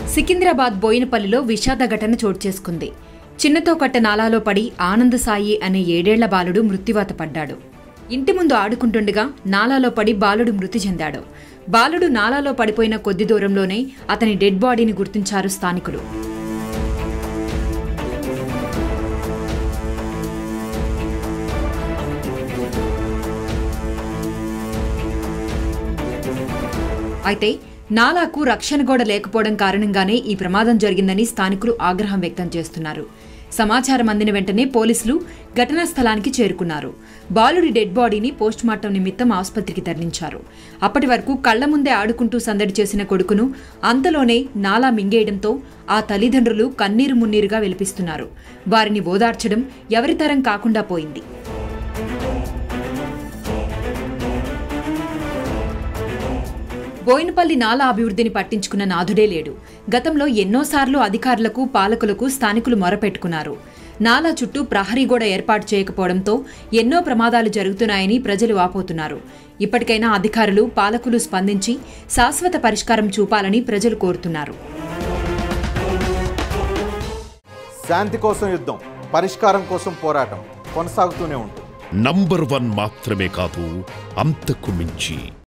సికింద్రాబాద్ బోయినపల్లిలో విషాద ఘటన చోటు చేసుకుంది చిన్నతో కట్ట నాలాలో పడి ఆనందసాయి అనే ఏడేళ్ల బాలుడు మృత్యువాత పడ్డాడు ఇంటి ముందు ఆడుకుంటుండగా నాలాలో పడి బాలుడు మృతి చెందాడు బాలుడు నాలాలో పడిపోయిన కొద్ది దూరంలోనే అతని డెడ్ బాడీని గుర్తించారు స్థానికులు అయితే నాలాకు రక్షణ గోడ లేకపోవడం కారణంగానే ఈ ప్రమాదం జరిగిందని స్థానికులు ఆగ్రహం వ్యక్తం చేస్తున్నారు సమాచారం అందిన వెంటనే పోలీసులు ఘటనా స్థలానికి చేరుకున్నారు బాలుడి డెడ్ బాడీని పోస్టుమార్టం నిమిత్తం ఆసుపత్రికి తరలించారు అప్పటి వరకు కళ్ల ముందే ఆడుకుంటూ సందడి చేసిన కొడుకును అంతలోనే నాలా మింగేయడంతో ఆ తల్లిదండ్రులు కన్నీరు మున్నీరుగా వెలిపిస్తున్నారు వారిని ఓదార్చడం ఎవరితరం కాకుండా పోయింది బోయినపల్లి నాలా అభివృద్ధిని పట్టించుకున్న నాథుడే లేడు గతంలో ఎన్నోసార్లు అధికారులకు పాలకులకు స్థానికులు మొరపెట్టుకున్నారు నాలా చుట్టూ ప్రహరీ గోడ ఏర్పాటు చేయకపోవడంతో ఎన్నో ప్రమాదాలు జరుగుతున్నాయని ప్రజలు వాపోతున్నారు ఇప్పటికైనా అధికారులు పాలకులు స్పందించి శాశ్వత పరిష్కారం చూపాలని ప్రజలు కోరుతున్నారు శాంతి కోసం యుద్ధం పరిష్కారం కోసం పోరాటం కొనసాగుతూనే ఉంటుంది నంబర్ వన్ మాత్రమే కాదు అంతకు మించి